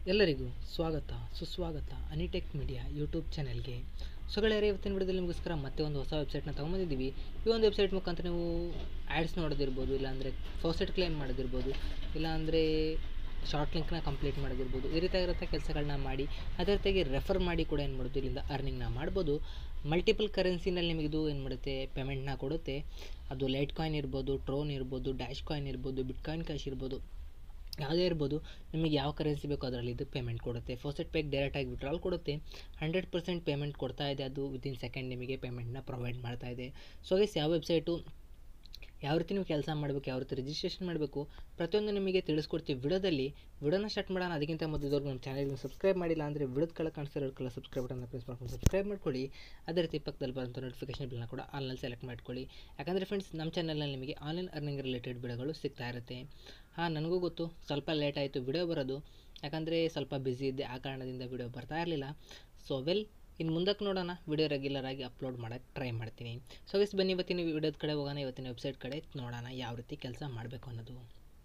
ಎಲ್ಲರಿಗೂ ಸ್ವಾಗತ ಸುಸ್ವಾಗತ ಅನಿಟೆಕ್ ಮೀಡಿಯಾ ಯೂಟ್ಯೂಬ್ ಚಾನೆಲ್ಗೆ ಸೊ ಗೆಳೆಯರೆ ಇವತ್ತಿನ ವಿಡಿಯೋದಲ್ಲಿ ನಿಮಗೋಸ್ಕರ ಮತ್ತೆ ಒಂದು ಹೊಸ ವೆಬ್ಸೈಟ್ನ ತೊಗೊಂಬಂದಿದ್ದೀವಿ ಈ ಒಂದು ವೆಬ್ಸೈಟ್ ಮುಖಾಂತರ ನೀವು ಆ್ಯಡ್ಸ್ ನೋಡೋದಿರ್ಬೋದು ಇಲ್ಲಾಂದರೆ ಫೋಸೆಟ್ ಕ್ಲೈಮ್ ಮಾಡೋದಿರ್ಬೋದು ಇಲ್ಲಾಂದರೆ ಶಾರ್ಟ್ ಲಿಂಕ್ನ ಕಂಪ್ಲೀಟ್ ಮಾಡೋದಿರ್ಬೋದು ಈ ರೀತಿಯಾಗಿರೋ ಕೆಲಸಗಳನ್ನ ಮಾಡಿ ಅದೇ ರೀತಿಯಾಗಿ ರೆಫರ್ ಮಾಡಿ ಕೂಡ ಏನು ಮಾಡೋದು ಇಲ್ಲಿಂದ ಅರ್ನಿಂಗ್ನ ಮಾಡ್ಬೋದು ಮಲ್ಟಿಪಲ್ ಕರೆನ್ಸಿನಲ್ಲಿ ನಿಮಗಿದು ಏನು ಮಾಡುತ್ತೆ ಪೇಮೆಂಟ್ನ ಕೊಡುತ್ತೆ ಅದು ಲೈಟ್ ಕಾಯಿನ್ ಇರ್ಬೋದು ಟ್ರೋನ್ ಇರ್ಬೋದು ಡ್ಯಾಶ್ ಕಾಯಿನ್ ಇರ್ಬೋದು ಬಿಟ್ಕಾಯಿನ್ ಕ್ಯಾಶ್ ಇರ್ಬೋದು ಯಾವುದೇ ಇರ್ಬೋದು ನಿಮಗೆ ಯಾವ ಕರೆನ್ಸಿ ಬೇಕೋ ಅದರಲ್ಲಿ ಇದು ಪೇಮೆಂಟ್ ಕೊಡುತ್ತೆ ಫೋಸೆಟ್ ಪೇಕ್ ಡೈರೆಕ್ಟಾಗಿ ವಿಡ್ರಾಲ್ ಕೊಡುತ್ತೆ ಹಂಡ್ರೆಡ್ ಪರ್ಸೆಂಟ್ ಪೇಮೆಂಟ್ ಕೊಡ್ತಾ ಇದೆ ಅದು ವಿತಿನ್ ಸೆಕೆಂಡ್ ನಿಮಗೆ ಪೇಮೆಂಟ್ನ ಪ್ರೊವೈಡ್ ಮಾಡ್ತಾ ಇದೆ ಸೊ ಗೈಸ್ ಯಾವ ವೆಬ್ಸೈಟು ಯಾವ ರೀತಿ ನೀವು ಕೆಲಸ ಮಾಡಬೇಕು ಯಾವ ರೀತಿ ರಿಜಿಸ್ಟ್ರೇಷನ್ ಮಾಡಬೇಕು ಪ್ರತಿಯೊಂದು ನಿಮಗೆ ತಿಳಿಸ್ಕೊಡ್ತೀವಿ ವಿಡಿಯೋದಲ್ಲಿ ವಿಡಿಯೋನ ಸ್ಟಾರ್ಟ್ ಮಾಡೋಣ ಅದಕ್ಕಿಂತ ಮೊದಲು ನಮ್ಮ ಚಾನಲ್ಗೆ ಸಬ್ಸ್ಕ್ರೈಬ್ ಮಾಡಿಲ್ಲ ಅಂದರೆ ವಿಡಿಯೋದ ಕೆಳಗೆ ಕಾಣಿಸ್ತಿರೋದಕ್ಕೆಲ್ಲ ಸಬ್ಸ್ಕ್ರೈಬ್ ಬಟನ್ನ ಪ್ರೆಸ್ ಮಾಡ್ಕೊಂಡು ಸಬ್ಸ್ಕ್ರೈಬ್ ಮಾಡ್ಕೊಳ್ಳಿ ಅದೇ ರೀತಿ ಪಕ್ಕದಲ್ಲಿ ಬರುವಂಥ ನೋಟಿಫಿಕೇಶನ್ ಬಿಲ್ನ ಕೂಡ ಆನ್ಲೈನ್ ಸೆಲೆಕ್ಟ್ ಮಾಡ್ಕೊಳ್ಳಿ ಯಾಕಂದರೆ ಫ್ರೆಂಡ್ಸ್ ನಮ್ಮ ಚಾನಲ್ನಲ್ಲಿ ನಿಮಗೆ ಆನ್ಲೈನ್ ಅರ್ನಿಂಗ್ ರಿಲೇಟೆಡ್ ವಿಡಿಯೋಗಳು ಸಿಗ್ತಾ ಇರುತ್ತೆ ಹಾಂ ನನಗೂ ಗೊತ್ತು ಸ್ವಲ್ಪ ಲೇಟ್ ಆಯಿತು ವಿಡಿಯೋ ಬರೋದು ಯಾಕಂದರೆ ಸ್ವಲ್ಪ ಬ್ಯುಸಿ ಇದ್ದೆ ಆ ಕಾರಣದಿಂದ ವಿಡಿಯೋ ಬರ್ತಾ ಇರಲಿಲ್ಲ ಸೊ ವೆಲ್ ಇನ್ನು ಮುಂದಕ್ಕೆ ನೋಡೋಣ ವಿಡಿಯೋ ರೆಗ್ಯುಲರ್ ಆಗಿ ಅಪ್ಲೋಡ್ ಮಾಡೋಕ್ಕೆ ಟ್ರೈ ಮಾಡ್ತೀನಿ ಸೊ ಇಸ್ ಬನ್ನಿ ಇವತ್ತಿನ ವಿಡಿಯೋದ ಕಡೆ ಹೋಗೋಣ ಇವತ್ತಿನ ವೆಬ್ಸೈಟ್ ಕಡೆ ನೋಡೋಣ ಯಾವ ರೀತಿ ಕೆಲಸ ಮಾಡಬೇಕು ಅನ್ನೋದು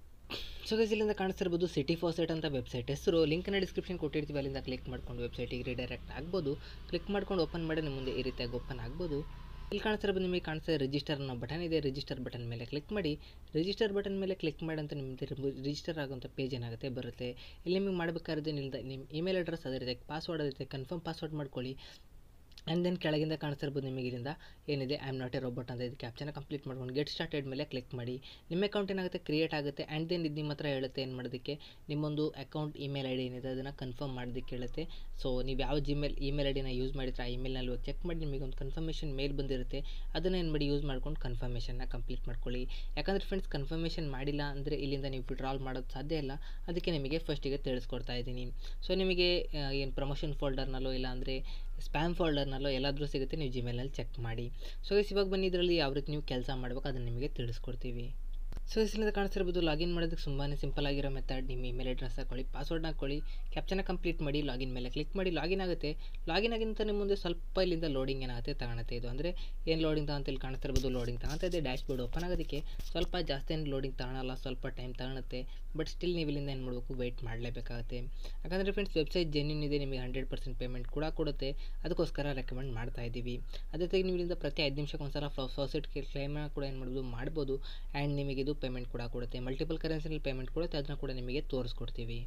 ಸೊ ಗೈಸ್ ಇಲ್ಲಿಂದ ಕಾಣಿಸ್ತಿರ್ಬೋದು ಸಿಟಿ ಫಾಸೆಟ್ ಅಂತ ವೆಬ್ಸೈಟ್ ಹೆಸರು ಲಿಂಕ್ನ ಡಿಸ್ಕ್ರಿಪ್ಷನ್ ಕೊಟ್ಟಿರ್ತೀವಿ ಅಲ್ಲಿಂದ ಕ್ಲಿಕ್ ಮಾಡ್ಕೊಂಡು ವೆಬ್ಸೈಟಿಗೆ ರಿಡೈರೆಕ್ಟ್ ಆಗ್ಬೋದು ಕ್ಲಿಕ್ ಮಾಡ್ಕೊಂಡು ಓಪನ್ ಮಾಡಿ ನಿಮ್ಮ ಮುಂದೆ ಈ ರೀತಿಯಾಗಿ ಓಪನ್ ಆಗ್ಬೋದು ಇಲ್ಲಿ ಕಾಣಿಸ್ತಿರ್ಬೋದು ನಿಮಗೆ ಕಾಣಿಸ್ತಾ ರಿಜಿಸ್ಟರ್ ಅನ್ನೋ ಬಟನ್ ಇದೆ ರಿಜಿಸ್ಟರ್ ಬಟನ್ ಮೇಲೆ ಕ್ಲಿಕ್ ಮಾಡಿ ರಿಜಿಸ್ಟರ್ ಬಟನ್ ಮೇಲೆ ಕ್ಲಿಕ್ ಮಾಡಿ ಅಂತ ನಿಮ್ಮದು ರಿಜಿಸ್ಟರ್ ಆಗುವಂಥ ಪೇಜ್ ಏನಾಗುತ್ತೆ ಬರುತ್ತೆ ಇಲ್ಲಿ ನಿಮಗೆ ಮಾಡಬೇಕಾದ್ರೆ ನಿಲ್ದ ನಿಮ್ಮ ಇಮೇಲ್ ಅಡ್ರೆಸ್ ಅದೇ ರೀತಿ ಪಾಸ್ವರ್ಡ್ ಅದೇ ರೀತಿ ಕನ್ಫರ್ಮ್ ಪಾಸ್ವರ್ಡ್ ಮಾಡ್ಕೊಳ್ಳಿ ಆ್ಯಂಡ್ ದೆನ್ ಕೆಳಗಿಂದ ಕಾಣಿಸ್ತಿರ್ಬೋದು ನಿಮಗೆ ಇಲ್ಲಿಂದ ಏನಿದೆ I am not a robot ಅಂತ ಇದು ಕ್ಯಾಪ್ಚನ ಕಂಪ್ಲೀಟ್ ಮಾಡ್ಕೊಂಡು ಗೆಟ್ ಸ್ಟಾರ್ಟೆಡ್ ಮೇಲೆ ಕ್ಲಿಕ್ ಮಾಡಿ ನಿಮ್ಮ ಅಕೌಂಟ್ ಏನಾಗುತ್ತೆ ಕ್ರಿಯೇಟ್ ಆಗುತ್ತೆ ಆ್ಯಂಡ್ ದೆನ್ ಇದು ನಿಮ್ಮ ಹತ್ರ ಹೇಳುತ್ತೆ ಏನು ಮಾಡೋದಕ್ಕೆ ನಿಮ್ಮೊಂದು ಅಕೌಂಟ್ ಇಮೇಲ್ ಐ ಡಿ ಏನಿದೆ ಅದನ್ನು ಕನ್ಫರ್ಮ್ ಮಾಡೋದಕ್ಕೆ ಹೇಳುತ್ತೆ ಸೊ ನೀವು ಯಾವ ಜಿಮೇಲ್ ಇಮೇಲ್ ಐ ಡಿನ ಯೂಸ್ ಮಾಡಿದ್ರೆ ಆ ಇಮೇಲ್ನಲ್ಲಿ ಹೋಗಿ ಚೆಕ್ ಮಾಡಿ ನಿಮಗೆ ಒಂದು ಕನ್ಫರ್ಮೇಷನ್ ಮೇಲ್ ಬಂದಿರುತ್ತೆ ಅದನ್ನು ಏನು ಮಾಡಿ ಯೂಸ್ ಮಾಡ್ಕೊಂಡು ಕನ್ಫರ್ಮೇಷನ್ನ ಕಂಪ್ಲೀಟ್ ಮಾಡ್ಕೊಳ್ಳಿ ಯಾಕಂದರೆ ಫ್ರೆಂಡ್ಸ್ ಕನ್ಫರ್ಮೇಷನ್ ಮಾಡಿಲ್ಲ ಅಂದರೆ ಇಲ್ಲಿಂದ ನೀವು ವಿಡ್ರಾಲ್ ಮಾಡೋದು ಸಾಧ್ಯ ಇಲ್ಲ ಅದಕ್ಕೆ ನಿಮಗೆ ಫಸ್ಟಿಗೆ ತಿಳಿಸ್ಕೊಡ್ತಾ ಇದ್ದೀನಿ ಸೊ ನಿಮಗೆ ಏನು ಪ್ರಮೋಷನ್ ಫೋಲ್ಡರ್ನಲ್ಲೋ ಇಲ್ಲ ಅಂದರೆ ಸ್ಪ್ಯಾಮ್ ಫೋಲ್ಡರ್ನಲ್ಲೋ ಎಲ್ಲಾದರೂ ಸಿಗುತ್ತೆ ನೀವು ಜಿಮೇಲಲ್ಲಿ ಚೆಕ್ ಮಾಡಿ ಸೊ ಇಸ್ ಇವಾಗ ಬನ್ನಿ ಇದರಲ್ಲಿ ಯಾವ ರೀತಿ ನೀವು ಕೆಲಸ ಮಾಡಬೇಕು ಅದನ್ನು ನಿಮಗೆ ತಿಳಿಸ್ಕೊಡ್ತೀವಿ ಸೊ ಇಲ್ಲಿಂದ ಕಾಣಿಸ್ತಿರ್ಬೋದು ಲಾಗಿನ್ ಮಾಡೋದಕ್ಕೆ ತುಂಬಾ ಸಿಂಪಲ್ ಆಗಿರೋ ಮೆಥಡ್ ನಿಮ್ಮ ಇಮೇಲ್ ಅಡ್ರೆಸ್ ಹಾಕೊಳ್ಳಿ ಪಾಸ್ವರ್ಡ್ ಹಾಕೊಳ್ಳಿ ಕ್ಯಾಪ್ಚನ ಕಂಪ್ಲೀಟ್ ಮಾಡಿ ಲಾಗಿನ್ ಮೇಲೆ ಕ್ಲಿಕ್ ಮಾಡಿ ಲಾಗಿನ್ ಆಗುತ್ತೆ ಲಾಗಿನ್ ಆಗಿಂತ ನಿಮ್ಮ ಮುಂದೆ ಸ್ವಲ್ಪ ಇಲ್ಲಿಂದ ಲೋಡಿಂಗ್ ಏನಾಗುತ್ತೆ ತಗೊಳುತ್ತೆ ಇದು ಅಂದರೆ ಏನು ಲೋಡಿಂಗ್ ತಗೊಂತ ಇಲ್ಲಿ ಕಾಣಿಸ್ತಿರ್ಬೋದು ಲೋಡಿಂಗ್ ತಗೊತಾ ಇದೆ ಡ್ಯಾಶ್ ಬೋರ್ಡ್ ಓಪನ್ ಆಗೋದಕ್ಕೆ ಸ್ವಲ್ಪ ಜಾಸ್ತಿ ಏನು ಲೋಡಿಂಗ್ ತಗೊಳಲ್ಲ ಸ್ವಲ್ಪ ಟೈಮ್ ತಗೊಳುತ್ತೆ ಬಟ್ ಸ್ಟಿಲ್ ನೀವು ಇಲ್ಲಿಂದ ಏನು ಮಾಡಬೇಕು ವೆಯ್ಟ್ ಮಾಡಲೇಬೇಕಾಗುತ್ತೆ ಯಾಕಂದರೆ ಫ್ರೆಂಡ್ಸ್ ವೆಬ್ಸೈಟ್ ಜೆನ್ಯೂನ್ ಇದೆ ನಿಮಗೆ ಹಂಡ್ರೆಡ್ ಪರ್ಸೆಂಟ್ ಪೇಮೆಂಟ್ ಕೂಡ ಕೊಡುತ್ತೆ ಅದಕ್ಕೋಸ್ಕರ ರೆಕಮೆಂಡ್ ಮಾಡ್ತಾ ಇದ್ದೀವಿ ಅದೇ ಜೊತೆಗೆ ನೀವು ಇಲ್ಲಿಂದ ಪ್ರತಿ ಐದು ನಿಮಿಷಕ್ಕೆ ಒಂದ್ಸಲ ಫಾಸೆಟ್ ಕ್ಲೈಮ್ನ ಕೂಡ ಏನು ಮಾಡ್ಬೋದು ಮಾಡ್ಬೋದು ಆ್ಯಂಡ್ ನಿಮಗೆ ಇದು ಪೇಮೆಂಟ್ ಕೂಡ ಕೊಡುತ್ತೆ ಮಲ್ಟಿಪಲ್ ಕರೆನ್ಸಿನಲ್ಲಿ ಪೇಮೆಂಟ್ ಕೊಡುತ್ತೆ ಅದನ್ನು ಕೂಡ ನಿಮಗೆ ತೋರಿಸ್ಕೊಡ್ತೀವಿ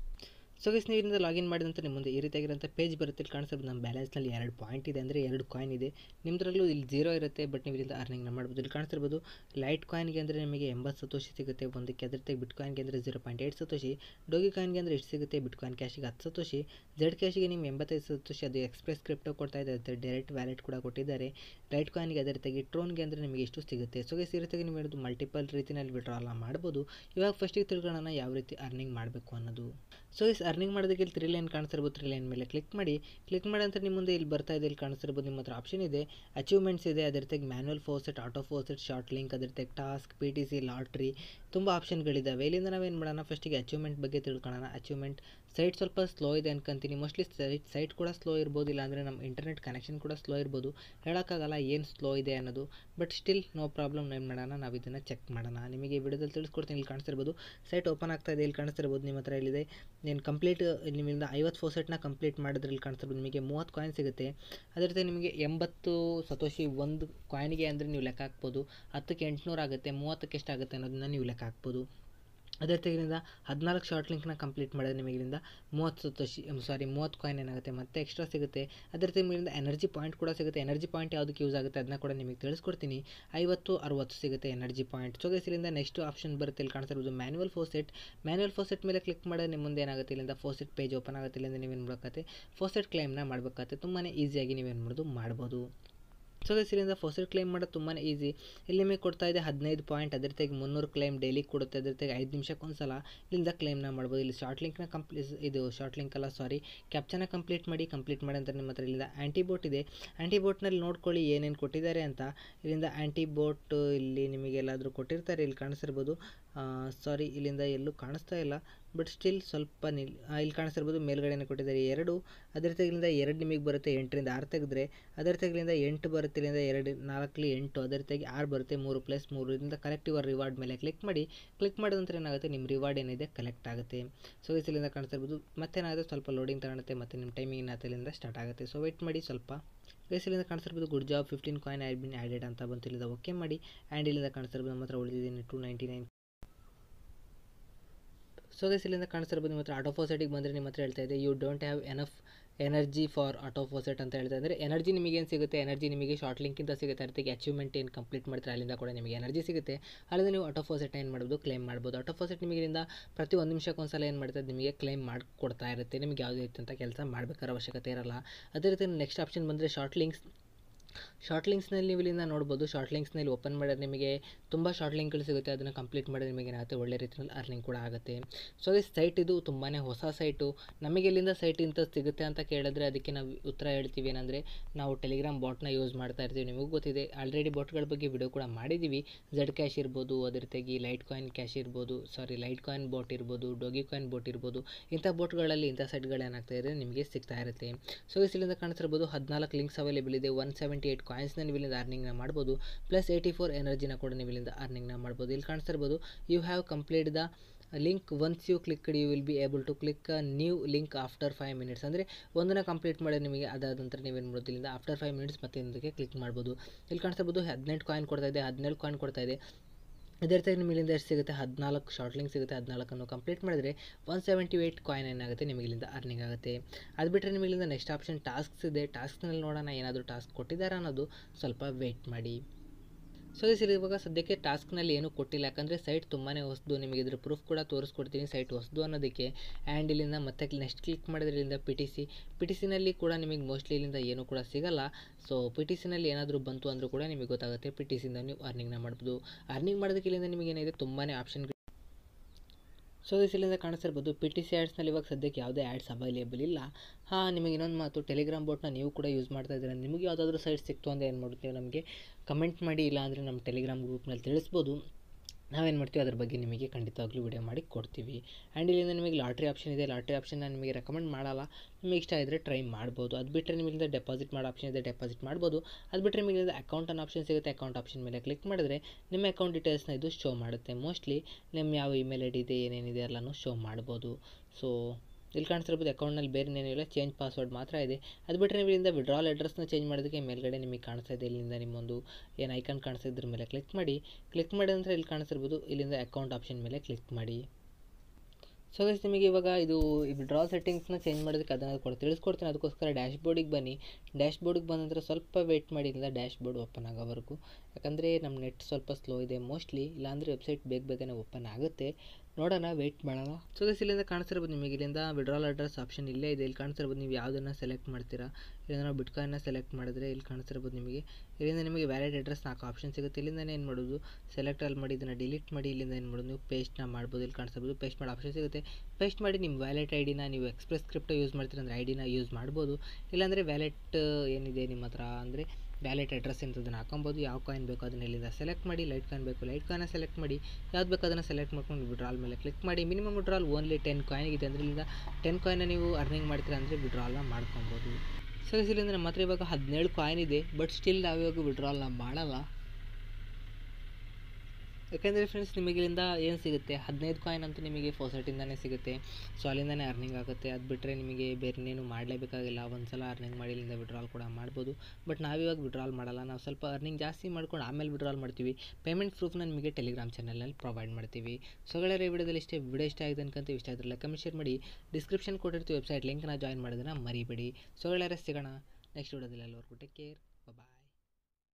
ಸೊ ಗೈಸ್ ನೀವು ಇದರಿಂದ ಲಾಗಿನ್ ಮಾಡಿದಂಥ ನಿಮ್ಮ ಮುಂದೆ ಈ ರೀತಿಯಾಗಿರೋಂಥ ಪೇಜ್ ಬರುತ್ತೆ ಇಲ್ಲಿ ಕಾಣಿಸ್ಬೋದು ನಮ್ಮ ಬ್ಯಾಲೆನ್ಸ್ನಲ್ಲಿ ಎರಡು ಪಾಯಿಂಟ್ ಇದೆ ಅಂದರೆ ಎರಡು ಕಾಯಿನ್ ಇದೆ ನಿಮ್ಮದ್ರಲ್ಲೂ ಇಲ್ಲಿ ಜೀರೋ ಇರುತ್ತೆ ಬಟ್ ನೀವು ಇದರಿಂದ ಅರ್ನಿಂಗ್ನ ಮಾಡ್ಬೋದು ಇಲ್ಲಿ ಕಾಣಿಸ್ತಿರ್ಬೋದು ಲೈಟ್ ಕಾಯಿನ್ಗೆ ಅಂದರೆ ನಿಮಗೆ ಎಂಬತ್ತು ಸತೋಷಿ ಸಿಗುತ್ತೆ ಒಂದಕ್ಕೆ ಅದ್ರ ಜೊತೆಗೆ ಬಿಟ್ ಕಾಯಿನ್ಗೆ ಅಂದರೆ ಜೀರೋ ಪಾಯಿಂಟ್ ಏಯ್ಟ್ ಸತೋಷಿ ಡೋಗಿ ಕಾಯಿನ್ಗೆ ಅಂದರೆ ಎಷ್ಟು ಸಿಗುತ್ತೆ ಬಿಟ್ ಕಾಯಿನ್ ಕ್ಯಾಶಿಗೆ ಹತ್ತು ಸತೋಷಿ ಜೆಡ್ ಕ್ಯಾಶಿಗೆ ನಿಮ್ಗೆ ಎಂಬತ್ತೈದು ಸತೋಷಿ ಅದು ಎಕ್ಸ್ಪ್ರೆಸ್ ಕ್ರಿಪ್ಟೋ ಕೊಡ್ತಾ ಇದೆ ಅದು ಡೈರೆಕ್ಟ್ ವ್ಯಾಲೆಟ್ ಕೂಡ ಕೊಟ್ಟಿದ್ದಾರೆ ಲೈಟ್ ಕಾಯಿನ್ಗೆ ಅದೇ ರೀತಿಯಾಗಿ ಟ್ರೋನ್ಗೆ ಅಂದರೆ ನಿಮಗೆ ಎಷ್ಟು ಸಿಗುತ್ತೆ ಸೊ ಗೈಸ್ ಈ ರೀತಿಯಾಗಿ ನೀವು ಹೇಳೋದು ಮಲ್ಟಿಪಲ್ ರೀತಿಯಲ್ಲಿ ವಿಡ್ರಾಲ್ ಮಾಡ್ಬೋದು ಇವಾಗ ಫಸ್ಟಿಗೆ ತಿಳ್ಕೊಳ್ಳೋಣ ಯಾವ ರೀತಿ ಅರ್ನಿಂಗ್ ಮಾಡಬೇಕು ಅನ್ನೋದು ಸೊ ಇಸ್ ಅರ್ನಿಂಗ್ ಮಾಡೋದಕ್ಕೆ ಇಲ್ಲಿ ತ್ರೀ ಲೈನ್ ಕಾಣಿಸ್ತಿರ್ಬೋದು ತ್ರೀ ಲೈನ್ ಮೇಲೆ ಕ್ಲಿಕ್ ಮಾಡಿ ಕ್ಲಿಕ್ ಮಾಡಿ ಅಂತ ನಿಮ್ಮ ಮುಂದೆ ಇಲ್ಲಿ ಬರ್ತಾ ಇದೆ ಇಲ್ಲಿ ಕಾಣಿಸ್ತಿರ್ಬೋದು ನಿಮ್ಮ ಹತ್ರ ಆಪ್ಷನ್ ಇದೆ ಅಚೀವ್ಮೆಂಟ್ಸ್ ಇದೆ ಅದ್ರ ಜೊತೆಗೆ manual faucet auto faucet short link ಅದ್ರ ಜೊತೆಗೆ task P T C lottery ತುಂಬ ಆಪ್ಷನ್ಗಳಿದ್ದಾವೆ ಇಲ್ಲಿಂದ ನಾವೇನು ಮಾಡೋಣ ಫಸ್ಟಿಗೆ ಅಚೀವ್ಮೆಂಟ್ ಬಗ್ಗೆ ತಿಳ್ಕೊಳ್ಳೋಣ ಅಚೀವ್ಮೆಂಟ್ ಸೈಟ್ ಸ್ವಲ್ಪ ಸ್ಲೋ ಇದೆ ಅನ್ಕೊಂತೀನಿ ಮೋಸ್ಟ್ಲಿ ಸೈಟ್ ಸೈಟ್ ಕೂಡ ಸ್ಲೋ ಇರ್ಬೋದು ಇಲ್ಲಾಂದರೆ ನಮ್ಮ ಇಂಟರ್ನೆಟ್ ಕನೆಕ್ಷನ್ ಕೂಡ ಸ್ಲೋ ಇರ್ಬೋದು ಹೇಳೋಕ್ಕಾಗಲ್ಲ ಏನು ಸ್ಲೋ ಇದೆ ಅನ್ನೋದು ಬಟ್ ಸ್ಟಿಲ್ ನೋ ಪ್ರಾಬ್ಲಮ್ ಏನು ಮಾಡೋಣ ನಾವು ಇದನ್ನು ಚೆಕ್ ಮಾಡೋಣ ನಿಮಗೆ ವಿಡಿಯೋದಲ್ಲಿ ತಿಳಿಸ್ಕೊಡ್ತೀನಿ ಇಲ್ಲಿ ಕಾಣಿಸ್ತಿರ್ಬೋದು ಸೈಟ್ ಓಪನ್ ಆಗ್ತಾ ಇದೆ ಇಲ್ಲಿ ಕಾಣಿಸ್ತಿರ್ಬೋದು ನಿಮ್ಮ ಹತ್ರ ಇಲ್ಲಿದೆ ಏನು ಕಂಪ್ಲೀಟ್ ನಿಮ್ಮಿಂದ ಐವತ್ತು ಫೋಸೆಟ್ನ ಕಂಪ್ಲೀಟ್ ಮಾಡಿದ್ರೆ ಇಲ್ಲಿ ಕಾಣಿಸ್ತಿರ್ಬೋದು ನಿಮಗೆ ಮೂವತ್ತು ಕಾಯಿನ್ ಸಿಗುತ್ತೆ ಅದೇ ರೀತಿ ನಿಮಗೆ ಎಂಬತ್ತು ಸತೋಷಿ ಒಂದು ಕಾಯಿನ್ಗೆ ಅಂದರೆ ನೀವು ಲೆಕ್ಕ ಹಾಕ್ಬೋದು ಹತ್ತಕ್ಕೆ ಎಂಟುನೂರು ಆಗುತ್ತೆ ಮೂವತ್ತಕ್ಕೆ ಎಷ್ಟಾಗುತ್ತೆ ಅನ್ನೋದನ್ನ ನೀವು ಲೆಕ್ಕ ಹಾಕ್ಬೋದು ಅದೇ ತೆಗಿರಿಂದ ಹದಿನಾಲ್ಕು ಶಾರ್ಟ್ ಲಿಂಕ್ನ ಕಂಪ್ಲೀಟ್ ಮಾಡಿದ್ರೆ ನಿಮಗೆ ಇಲ್ಲಿಂದ ಮೂವತ್ತು ಸತೋಷಿ ಸಾರಿ ಮೂವತ್ತು ಕಾಯಿನ್ ಏನಾಗುತ್ತೆ ಮತ್ತೆ ಎಕ್ಸ್ಟ್ರಾ ಸಿಗುತ್ತೆ ಅದೇ ರೀತಿ ನಿಮ್ಮಿಂದ ಎನರ್ಜಿ ಪಾಯಿಂಟ್ ಕೂಡ ಸಿಗುತ್ತೆ ಎನರ್ಜಿ ಪಾಯಿಂಟ್ ಯಾವುದಕ್ಕೆ ಯೂಸ್ ಆಗುತ್ತೆ ಅದನ್ನ ಕೂಡ ನಿಮಗೆ ತಿಳಿಸ್ಕೊಡ್ತೀನಿ ಐವತ್ತು ಅರುವತ್ತು ಸಿಗುತ್ತೆ ಎನರ್ಜಿ ಪಾಯಿಂಟ್ ಸೊ ಗೈಸ್ ಇಲ್ಲಿಂದ ನೆಕ್ಸ್ಟ್ ಆಪ್ಷನ್ ಬರುತ್ತೆ ಇಲ್ಲಿ ಕಾಣಿಸ್ತಿರ್ಬೋದು ಮ್ಯಾನ್ಯುವಲ್ ಫೋಸೆಟ್ ಮ್ಯಾನ್ಯುವಲ್ ಫೋಸೆಟ್ ಮೇಲೆ ಕ್ಲಿಕ್ ಮಾಡಿದ್ರೆ ನಿಮ್ಮ ಮುಂದೆ ಏನಾಗುತ್ತೆ ಇಲ್ಲಿಂದ ಫೋಸೆಟ್ ಪೇಜ್ ಓಪನ್ ಆಗುತ್ತೆ ಇಲ್ಲಿಂದ ನೀವೇನು ಮಾಡಬೇಕಾಗುತ್ತೆ ಫೋಸೆಟ್ ಕ್ಲೈಮ್ನ ಮಾಡಬೇಕಾಗುತ್ತೆ ತುಂಬಾ ಈಸಿಯಾಗಿ ನೀವೇನು ಮಾಡೋದು ಮಾಡ್ಬೋದು ಸೊ ಗೈಸ್ ಇಲ್ಲಿಂದ ಫೋಸೆಟ್ ಕ್ಲೈಮ್ ಮಾಡೋದು ತುಂಬಾ ಈಸಿ ಇಲ್ಲಿ ನಿಮಗೆ ಕೊಡ್ತಾ ಇದೆ ಹದಿನೈದು ಪಾಯಿಂಟ್ ಅದ್ರ ತೆಗೆ ಮುನ್ನೂರು ಕ್ಲೈಮ್ ಡೈಲಿ ಕೊಡುತ್ತೆ ಅದ್ರ ತೆಗೆ ಐದು ನಿಮಿಷಕ್ಕೆ ಒಂದು ಸಲ ಇಲ್ಲಿಂದ ಕ್ಲೈಮ್ನ ಮಾಡ್ಬೋದು ಇಲ್ಲಿ ಶಾರ್ಟ್ ಲಿಂಕ್ನ ಕಂಪ್ಲೀಸ್ ಇದು ಶಾರ್ಟ್ ಲಿಂಕ್ ಅಲ್ಲ ಸಾರಿ ಕ್ಯಾಪ್ಚನ ಕಂಪ್ಲೀಟ್ ಮಾಡಿ ಕಂಪ್ಲೀಟ್ ಮಾಡಿ ಅಂತ ನಿಮ್ಮ ಹತ್ರ ಇಲ್ಲಿಂದ ಆ್ಯಂಟಿಬೋಟ್ ಇದೆ ಆ್ಯಂಟಿಬೋಟ್ನಲ್ಲಿ ನೋಡ್ಕೊಳ್ಳಿ ಏನೇನು ಕೊಟ್ಟಿದ್ದಾರೆ ಅಂತ ಇಲ್ಲಿಂದ ಆ್ಯಂಟಿಬೋಟ್ ಇಲ್ಲಿ ನಿಮಗೆ ಎಲ್ಲಾದರೂ ಕೊಟ್ಟಿರ್ತಾರೆ ಇಲ್ಲಿ ಕಾಣಿಸಿರ್ಬೋದು ಸಾರಿ ಇಲ್ಲಿಂದ ಎಲ್ಲೂ ಕಾಣಿಸ್ತಾ ಇಲ್ಲ ಬಟ್ ಸ್ಟಿಲ್ ಸ್ವಲ್ಪ ನಿಲ್ ಆ, ಇಲ್ಲಿ ಕಾಣಿಸ್ತಿರ್ಬೋದು ಮೇಲ್ಗಡೆನೇ ಕೊಟ್ಟಿದ್ದಾರೆ ಎರಡು ಅದರ ತೆಗಿಲಿಂದ ಎರಡು ನಿಮಗೆ ಬರುತ್ತೆ ಎಂಟರಿಂದ ಆರು ತೆಗೆದ್ರೆ ಅದರ ತೆಗಿಲಿಂದ ಎಂಟು ಬರುತ್ತೆ ಇಲ್ಲಿಂದ ಎರಡು ನಾಲ್ಕಲಿ ಎಂಟು ಅದರ ತೆಗಿ ಆರು ಬರುತ್ತೆ ಮೂರು ಪ್ಲಸ್ ಮೂರು ಇದರಿಂದ ಕಲೆಕ್ಟ್ ಯುವರ್ ರಿವಾರ್ಡ್ ಮೇಲೆ ಕ್ಲಿಕ್ ಮಾಡಿ ಕ್ಲಿಕ್ ಮಾಡಿದ ನಂತರ ಏನಾಗುತ್ತೆ ನಿಮ್ಮ ರಿವಾರ್ಡ್ ಏನಿದೆ ಕಲೆಕ್ಟ್ ಆಗುತ್ತೆ ಸೊ ಇಲ್ಲಿಂದ ಕಾಣಿಸ್ತಿರ್ಬೋದು ಮತ್ತೇನಾಗುತ್ತೆ ಸ್ವಲ್ಪ ಲೋಡಿಂಗ್ ತಗೊಳುತ್ತೆ ಮತ್ತು ನಿಮ್ಮ ಟೈಮಿಂಗ್ ಇಲ್ಲಿಂದ ಸ್ಟಾರ್ಟ್ ಆಗುತ್ತೆ ಸೊ ವೆಯ್ಟ್ ಮಾಡಿ ಸ್ವಲ್ಪ ಇಲ್ಲಿಂದ ಕಾಣಿಸ್ತಿರ್ಬೋದು good job fifteen coin had been added ಅಂತ ಬಂತು ಇಲ್ಲಿಂದ ಓಕೆ ಮಾಡಿ ಆ್ಯಂಡ್ ಇಲ್ಲಿಂದ ಕಾಣಿಸ್ತಿರ್ಬೋದು ನಮ್ಮ ಹತ್ರ ಉಳಿದಿದ್ದೀನಿ two ninety nine so guys ಇಲ್ಲಿಂದ ಕಾಣಿಸ್ತಿರ್ಬೋದು ನಿಮ್ಮ ಹತ್ರ ಆಟೋ ಫೋಸೆಟಿಗೆ ಬಂದರೆ ನಿಮ್ಮ ಹತ್ರ ಹೇಳ್ತಾ ಇದೆ you don't have enough energy for auto faucet ಅಂತ ಹೇಳ್ತಾ ಅಂದರೆ ಎನರ್ಜಿ ನಿಮಗೆ ಏನು ಸಿಗುತ್ತೆ ಎನರ್ಜಿ ನಿಮಗೆ ಶಾರ್ಟ್ ಲಿಂಕಿಂದ ಸಿಗುತ್ತೆ ಅದಕ್ಕೆ ಅಚೀವ್ಮೆಂಟ್ ಏನು ಕಂಪ್ಲೀಟ್ ಮಾಡ್ತಾರೆ ಅಲ್ಲಿಂದ ಕೂಡ ನಿಮಗೆ ಎನರ್ಜಿ ಸಿಗುತ್ತೆ ಅಲ್ಲಿಂದ ನೀವು ಆಟೋ ಫೋಸೆಟ್ ಏನು ಮಾಡ್ಬೋದು ಕ್ಲೈಮ್ ಮಾಡ್ಬೋದು ಆಟೋ ಫೋಸೆಟ್ ನಿಮಗೆ ಇಲ್ಲಿಂದ ಪ್ರತಿ ಒಂದು ನಿಮಿಷಕ್ಕೆ ಒಂದ್ಸಲ ಏನು ಮಾಡ್ತದೆ ನಿಮಗೆ ಕ್ಲೈಮ್ ಮಾಡಿಕೊಡ್ತಾ ಇರುತ್ತೆ ನಿಮಗೆ ಯಾವುದೇ ರೀತಿಯಂಥ ಕೆಲಸ ಮಾಡಬೇಕಾದ ಅವಶ್ಯಕತೆ ಇರಲ್ಲ ಅದೇ ರೀತಿ ನೆಕ್ಸ್ಟ್ ಆಪ್ಷನ್ ಬಂದರೆ ಶಾರ್ಟ್ ಲಿಂಕ್ಸ್ ಶಾರ್ಟ್ ಲಿಂಕ್ಸ್ನಲ್ಲಿ ನೀವು ಇಲ್ಲಿಂದ ನೋಡ್ಬೋದು ಶಾರ್ಟ್ ಲಿಂಕ್ಸ್ನಲ್ಲಿ ಓಪನ್ ಮಾಡಿದ್ರೆ ನಿಮಗೆ ತುಂಬ ಶಾರ್ಟ್ ಲಿಂಕ್ಗಳು ಸಿಗುತ್ತೆ ಅದನ್ನು ಕಂಪ್ಲೀಟ್ ಮಾಡಿದ್ರೆ ನಿಮಗೆ ಏನಾಗುತ್ತೆ ಒಳ್ಳೆ ರೀತಿಯಲ್ಲಿ ಅರ್ನಿಂಗ್ ಕೂಡ ಆಗುತ್ತೆ ಸೊ ಈ ಸೈಟ್ ಇದು ತುಂಬಾ ಹೊಸ ಸೈಟು ನಮಗೆ ಎಲ್ಲಿಂದ ಸೈಟ್ ಇಂಥ ಸಿಗುತ್ತೆ ಅಂತ ಕೇಳಿದ್ರೆ ಅದಕ್ಕೆ ನಾವು ಉತ್ತರ ಹೇಳ್ತೀವಿ ಏನಂದರೆ ನಾವು ಟೆಲಿಗ್ರಾಮ್ ಬಾಟ್ನ ಯೂಸ್ ಮಾಡ್ತಾ ಇರ್ತೀವಿ ನಿಮಗೂ ಗೊತ್ತಿದೆ ಆಲ್ರೆಡಿ ಬಾಟ್ಗಳ ಬಗ್ಗೆ ವಿಡಿಯೋ ಕೂಡ ಮಾಡಿದ್ದೀವಿ ಝಡ್ ಕ್ಯಾಶ್ ಇರ್ಬೋದು ಅದೇ ರೀತಿಯಾಗಿ ಲೈಟ್ ಕಾಯಿನ್ ಕ್ಯಾಶ್ ಇರ್ಬೋದು ಸಾರಿ ಲೈಟ್ ಕಾಯಿನ್ ಬೋಟ್ ಇರ್ಬೋದು ಡೋಗಿ ಕಾಯಿನ್ ಬೋಟ್ ಇರ್ಬೋದು ಇಂಥ ಬೋಟ್ಗಳಲ್ಲಿ ಇಂಥ ಸೈಟ್ಗಳು ಏನಾಗ್ತಾ ಇದೆ ನಿಮಗೆ ಸಿಗ್ತಾ ಇರುತ್ತೆ ಸೊ ಇಲ್ಲಿಂದ ಕಾಣಿಸ್ತಿರ್ಬೋದು ಹದಿನಾಲ್ಕು ಲಿಂಕ್ಸ್ ಅವೈಲೇಬಲ್ ಇದೆ ಒನ್ ಸೆವೆಂಟಿ ಏಯ್ಟ್ ಕಾಯಿನ್ಸ್ನ ನೀವು ಇಲ್ಲಿಂದ ಅರ್ನಿಂಗ್ನ ಮಾಡ್ಬೋದು ಪ್ಲಸ್ ಏಯ್ಟಿ ಫೋರ್ ಎನರ್ಜಿನ ಕೂಡ ನೀವು ಇಲ್ಲಿಂದ ಅರ್ನಿಂಗ್ನ ಮಾಡ್ಬೋದು ಇಲ್ಲಿ ಕಾಣಿಸ್ತಿರ್ಬೋದು you have complete the link once you click you will be able to click new link after five minutes ಅಂದರೆ ಒಂದನ್ನು ಕಂಪ್ಲೀಟ್ ಮಾಡಿ ನಿಮಗೆ ಅದಾದ ನಂತರ ನೀವೇನು ಮಾಡೋದು ಇಲ್ಲಿಂದ ಆಫ್ಟರ್ ಫೈವ್ ಮಿನಿಟ್ಸ್ ಮತ್ತೆ ಇದಕ್ಕೆ ಕ್ಲಿಕ್ ಮಾಡ್ಬೋದು ಇಲ್ಲಿ ಕಾಣಿಸ್ತಿರ್ಬೋದು ಹದಿನೆಂಟು ಕಾಯಿನ್ ಕೊಡ್ತಾ ಇದೆ ಹದಿನೇಳು ಕಾಯಿನ್ ಕೊಡ್ತಾ ಇದೆ ಇದೇ ರೀತಿ ನಿಮಗೆ ಇಲ್ಲಿಂದ ಎಷ್ಟು ಸಿಗುತ್ತೆ ಹದಿನಾಲ್ಕು ಶಾರ್ಟ್ ಲಿಂಕ್ ಸಿಗುತ್ತೆ ಹದಿನಾಲ್ಕನ್ನು ಕಂಪ್ಲೀಟ್ ಮಾಡಿದರೆ ಒನ್ ಸೆವೆಂಟಿ ಏಯ್ಟ್ ಕಾಯಿನ್ ಏನಾಗುತ್ತೆ ನಿಮಗೆ ಇಲ್ಲಿಂದ ಅರ್ನಿಂಗ್ ಆಗುತ್ತೆ ಅದು ಬಿಟ್ಟರೆ ನಿಮಗೆ ಇಲ್ಲಿಂದ ನೆಕ್ಸ್ಟ್ ಆಪ್ಷನ್ ಟಾಸ್ಕ್ಸ್ ಇದೆ ಟಾಸ್ಕ್ನಲ್ಲಿ ನೋಡೋಣ ಏನಾದರೂ ಟಾಸ್ಕ್ ಕೊಟ್ಟಿದ್ದಾರೆ ಅನ್ನೋದು ಸ್ವಲ್ಪ ವೆಯ್ಟ್ ಮಾಡಿ ಸೊ ಈ ಸರಿ ಇವಾಗ ಸದ್ಯಕ್ಕೆ ಟಾಸ್ಕ್ನಲ್ಲಿ ಏನೂ ಕೊಟ್ಟಿಲ್ಲ ಯಾಕಂದರೆ ಸೈಟ್ ತುಂಬಾ ಹೊಸದು ನಿಮಗೆ ಇದ್ರ ಪ್ರೂಫ್ ಕೂಡ ತೋರಿಸ್ಕೊಡ್ತೀನಿ ಸೈಟ್ ಹೊಸದು ಅನ್ನೋದಕ್ಕೆ ಆ್ಯಂಡ್ ಇಲ್ಲಿಂದ ಮತ್ತೆ ನೆಕ್ಸ್ಟ್ ಕ್ಲಿಕ್ ಮಾಡಿದ್ರೆ ಇಲ್ಲಿಂದ P T C P T ಸಿನಲ್ಲಿ ಕೂಡ ನಿಮಗೆ ಮೋಸ್ಟ್ಲಿ ಇಲ್ಲಿಂದ ಏನೂ ಕೂಡ ಸಿಗಲ್ಲ ಸೊ ಪಿ ಟಿ ಸಿನಲ್ಲಿ ಏನಾದರೂ ಬಂತು ಅಂದರೂ ಕೂಡ ನಿಮಗೆ ಗೊತ್ತಾಗುತ್ತೆ ಪಿ ಟಿ ಸಿಯಿಂದ ನೀವು ಅರ್ನಿಂಗ್ನ ಮಾಡ್ಬೋದು ಅರ್ನಿಂಗ್ ಮಾಡೋದಕ್ಕೆ ಇಲ್ಲಿಂದ ನಿಮಗೆ ಏನಿದೆ ತುಂಬಾ ಆಪ್ಷನ್ ಸೊ ಇಲ್ಲಿಂದ ಕಾಣಿಸ್ತಿರ್ಬೋದು ಪಿ ಟಿ ಸಿ ಆ್ಯಡ್ಸ್ನಲ್ಲಿ ಇವಾಗ ಸದ್ಯಕ್ಕೆ ಯಾವುದೇ ಆ್ಯಡ್ಸ್ ಅವೈಲೇಬಲ್ ಇಲ್ಲ ಹಾಂ ನಿಮಗೆ ಇನ್ನೊಂದು ಮಾತು ಟೆಲಿಗ್ರಾಮ್ ಬೋಟ್ನ ನೀವು ಕೂಡ ಯೂಸ್ ಮಾಡ್ತಾ ಇದ್ದೀರಾ ನಿಮಗೆ ಯಾವುದಾದ್ರೂ ಸೈಟ್ ಸಿಕ್ತು ಅಂದರೆ ಏನು ಮಾಡ್ತೀವಿ ನಮಗೆ ಕಮೆಂಟ್ ಮಾಡಿ ಇಲ್ಲ ಅಂದರೆ ನಮ್ಮ ಟೆಲಿಗ್ರಾಮ್ ಗ್ರೂಪ್ನಲ್ಲಿ ತಿಳಿಸ್ಬೋದು ನಾವೇನು ಮಾಡ್ತೀವಿ ಅದ್ರ ಬಗ್ಗೆ ನಿಮಗೆ ಖಂಡಿತವಾಗ್ಲೂ ವಿಡಿಯೋ ಮಾಡಿ ಕೊಡ್ತೀವಿ ಆ್ಯಂಡ್ ಇಲ್ಲಿಂದ ನಿಮಗೆ ಲಾಟ್ರಿ ಆಪ್ಷನ್ ಇದೆ ಲಾಟ್ರಿ ಆಪ್ಷನ್ ನಾನು ನಿಮಗೆ ರೆಕಮೆಂಡ್ ಮಾಡಲ್ಲ ನಿಮಗೆ ಇಷ್ಟ ಇದ್ದರೆ ಟ್ರೈ ಮಾಡ್ಬೋದು ಅದು ಬಿಟ್ಟರೆ ನಿಮಗೆ ಡೆಪಾಸಿಟ್ ಮಾಡೋ ಆಪ್ಷನ್ ಇದೆ ಡೆಪಾಸಿಟ್ ಮಾಡ್ಬೋದು ಅದು ಬಿಟ್ಟರೆ ನಿಮಗೆ ಅಕೌಂಟ್ ಅನ್ನೋ ಆಪ್ಷನ್ ಸಿಗುತ್ತೆ ಅಕೌಂಟ್ ಆಪ್ಷನ್ ಮೇಲೆ ಕ್ಲಿಕ್ ಮಾಡಿದ್ರೆ ನಿಮ್ಮ ಅಕೌಂಟ್ ಡೀಟೇಲ್ಸ್ನ ಇದು ಶೋ ಮಾಡುತ್ತೆ ಮೋಸ್ಟ್ಲಿ ನಿಮ್ಮ ಯಾವ ಇಮೇಲ್ ಐ ಡಿ ಇದೆ ಏನೇನಿದೆ ಎಲ್ಲನೂ ಶೋ ಮಾಡ್ಬೋದು ಸೊ ಇಲ್ಲಿ ಕಾಣಿಸ್ತಿರ್ಬೋದು ಅಕೌಂಟ್ನಲ್ಲಿ ಬೇರೆ ಏನಿಲ್ಲ ಚೇಂಜ್ ಪಾಸ್ವರ್ಡ್ ಮಾತ್ರ ಇದೆ ಅದು ಬಿಟ್ಟರೆ ನೀವು ಇಲ್ಲಿಂದ ವಿಡ್ರಾಲ್ ಅಡ್ರೆಸ್ನ ಚೇಂಜ್ ಮಾಡೋದಕ್ಕೆ ಮೇಲ್ಗಡೆ ನಿಮಗೆ ಕಾಣಿಸ್ತಾ ಇದೆ ಇಲ್ಲಿಂದ ನಿಮ್ಮೊಂದು ಏನು ಐಕಾನ್ ಕಾಣಿಸ್ತಾ ಇದ್ರ ಮೇಲೆ ಕ್ಲಿಕ್ ಮಾಡಿ ಕ್ಲಿಕ್ ಮಾಡಿದ ನಂತರ ಇಲ್ಲಿ ಕಾಣಿಸ್ತಿರ್ಬೋದು ಇಲ್ಲಿಂದ ಅಕೌಂಟ್ ಆಪ್ಷನ್ ಮೇಲೆ ಕ್ಲಿಕ್ ಮಾಡಿ ಸೊ ಗೈಸ್ ನಿಮಗೆ ಇವಾಗ ಇದು ವಿಡ್ರಾ ಸೆಟ್ಟಿಂಗ್ಸ್ನ ಚೇಂಜ್ ಮಾಡೋದಕ್ಕೆ ಅದನ್ನು ಕೂಡ ತಿಳಿಸ್ಕೊಡ್ತೀನಿ ಅದಕ್ಕೋಸ್ಕರ ಡ್ಯಾಶ್ ಬೋರ್ಡಿಗೆ ಬನ್ನಿ ಡ್ಯಾಶ್ ಬೋರ್ಡಿಗೆ ಬಂದ ನಂತರ ಸ್ವಲ್ಪ ವೆಯ್ಟ್ ಮಾಡಿ ಇಲ್ಲ ಡ್ಯಾಶ್ ಬೋರ್ಡ್ ಓಪನ್ ಆಗೋವರೆಗೂ ಯಾಕಂದರೆ ನಮ್ಮ ನೆಟ್ ಸ್ವಲ್ಪ ಸ್ಲೋ ಇದೆ ಮೋಸ್ಟ್ಲಿ ಇಲ್ಲಾಂದರೆ ವೆಬ್ಸೈಟ್ ಬೇಗ ಬೇಗನೆ ಓಪನ್ ಆಗುತ್ತೆ ನೋಡೋಣ ವೆಯ್ಟ್ ಮಾಡೋಣ ಸೊ ಗೈಸ್ ಇಲ್ಲಿಂದ ಕಾಣಿಸ್ತಿರ್ಬೋದು ನಿಮಗೆ ಇಲ್ಲಿಂದ ವಿಡ್ರಾಲ್ ಅಡ್ರೆಸ್ ಆಪ್ಷನ್ ಇಲ್ಲೇ ಇದೆ ಇಲ್ಲಿ ಕಾಣಿಸ್ತಿರ್ಬೋದು ನೀವು ಯಾವುದನ್ನು ಸೆಲೆಕ್ಟ್ ಮಾಡ್ತೀರಾ ಇಲ್ಲಿಂದ ನಾವು ಬಿಟ್ಕಾಯಿನ್ನ ಸೆಲೆಕ್ಟ್ ಮಾಡಿದ್ರೆ ಇಲ್ಲಿ ಕಾಣಿಸ್ತಿರ್ಬೋದು ನಿಮಗೆ ಇಲ್ಲಿಂದ ನಿಮಗೆ ವ್ಯಾಲಿಡ್ ಅಡ್ರೆಸ್ ನಾಲ್ಕು ಆಪ್ಷನ್ ಸಿಗುತ್ತೆ ಇಲ್ಲಿಂದನೇ ಏನು ಮಾಡೋದು ಸೆಲೆಕ್ಟ್ ಅಲ್ಲಿ ಮಾಡಿ ಇದನ್ನು ಡಿಲೀಟ್ ಮಾಡಿ ಇಲ್ಲಿಂದ ಏನು ಮಾಡೋದು ನೀವು ಪೇಸ್ಟ್ನ ಮಾಡ್ಬೋದು ಇಲ್ಲಿ ಕಾಣಿಸ್ತಿರ್ಬೋದು ಪೇಸ್ಟ್ ಮಾಡೋ ಆಪ್ಷನ್ ಸಿಗುತ್ತೆ ಪೇಸ್ಟ್ ಮಾಡಿ ನಿಮ್ಮ ವ್ಯಾಲೆಟ್ ಐ ಡಿನ ನೀವು ಎಕ್ಸ್ಪ್ರೆಸ್ ಸ್ಕ್ರಿಪ್ಟ್ ಯೂಸ್ ಮಾಡ್ತೀರ ಅಂದರೆ ಐ ಡಿನ ಯೂಸ್ ಮಾಡ್ಬೋದು ಇಲ್ಲಾಂದರೆ ವ್ಯಾಲೆಟ್ ಏನಿದೆ ನಿಮ್ಮ ಹತ್ರ ಅಂದರೆ ವ್ಯಾಲೆಟ್ ಅಡ್ರೆಸ್ ಎಂಥದನ್ನು ಹಾಕೊಬೋದು ಯಾವ ಕಾಯಿನ್ ಬೇಕು ಅದನ್ನ ಇಲ್ಲಿಂದ ಸೆಲೆಕ್ಟ್ ಮಾಡಿ ಲೈಟ್ ಕಾಯಿನ್ ಬೇಕು ಲೈಟ್ ಕಾಯಿನ ಸೆಲೆಕ್ಟ್ ಮಾಡಿ ಯಾವ್ದು ಬೇಕು ಅದನ್ನು ಸೆಲೆಕ್ಟ್ ಮಾಡ್ಕೊಂಡು ವಿಡ್ರಾಲ್ ಮೇಲೆ ಕ್ಲಿಕ್ ಮಾಡಿ minimum withdrawal only ten coin ಇದೆ ಅಂದರೆ ಇಲ್ಲಿಂದ ಟೆನ್ ಕಾಯಿನ ನೀವು ಅರ್ನಿಂಗ್ ಮಾಡ್ತೀರಾ ಅಂದರೆ ವಿಡ್ರಾಲ್ನ ಮಾಡ್ಕೊಬೋದು ಸೊ ಇಲ್ಲಿಂದ ನಮ್ಮ ಹತ್ರ ಇವಾಗ ಹದಿನೇಳು ಕಾಯಿನ್ ಇದೆ ಬಟ್ ಸ್ಟಿಲ್ ನಾವಿವಾಗ ವಿಡ್ರಾಲ್ನ ಮಾಡಲ್ಲ ಯಾಕೆಂದರೆ ಫ್ರೆಂಡ್ಸ್ ನಿಮಗೆ ಇಲ್ಲಿಂದ ಏನು ಸಿಗುತ್ತೆ ಹದಿನೈದು ಕಾಯಿನ್ ಅಂತೂ ನಿಮಗೆ ಫೋಸೆಟಿಂದನೇ ಸಿಗುತ್ತೆ ಸೊ ಅಲ್ಲಿಂದನೇ ಅರ್ನಿಂಗ್ ಆಗುತ್ತೆ ಅದು ಬಿಟ್ಟರೆ ನಿಮಗೆ ಬೇರೆನೇನು ಮಾಡಲೇಬೇಕಾಗಿಲ್ಲ ಒಂದು ಸಲ ಅರ್ನಿಂಗ್ ಮಾಡಿ ಇಲ್ಲಿಂದ ವಿಡ್ರಾಲ್ ಕೂಡ ಮಾಡ್ಬೋದು ಬಟ್ ನಾವಿವಾಗ ವಿಡ್ರಾಲ್ ಮಾಡಲ್ಲ ನಾವು ಸ್ವಲ್ಪ ಅರ್ನಿಂಗ್ ಜಾಸ್ತಿ ಮಾಡ್ಕೊಂಡು ಆಮೇಲೆ ವಿಡ್ರಾಲ್ ಮಾಡ್ತೀವಿ ಪೇಮೆಂಟ್ ಪ್ರೂಫ್ನ ನಿಮಗೆ ಟೆಲಿಗ್ರಾಮ್ ಚಾನಲ್ನಲ್ಲಿ ಪ್ರೊವೈಡ್ ಮಾಡ್ತೀವಿ ಸೊ ಗೆಳೆಯರೆ ವಿಡಿಯೋದಲ್ಲಿ ಇಷ್ಟೇ ವಿಡಿಯೋ ಇಷ್ಟ ಆಗಿದೆ ಅನ್ಕೊಂತೀವಿ ಇಷ್ಟ ಆಗಿರಲ್ಲ ಕಮೆಂಟ್ ಶೇರ್ ಮಾಡಿ ಡಿಸ್ಕ್ರಿಪ್ಷನ್ ಕೊಟ್ಟಿರ್ತೀವಿ ವೆಬ್ಸೈಟ್ ಲಿಂಕ್ನ ಜಾಯಿನ್ ಮಾಡೋದನ್ನ ಮರಿಬೇಡಿ ಸೊ ಗೆಳೆಯರೆ ಸಿಗೋಣ ನೆಕ್ಸ್ಟ್ ವಿಡಿಯೋದಲ್ಲಿ ಎಲ್ಲವರೆಗೂ ಟೇಕ್ ಕೇರ್ ಬಾಯ್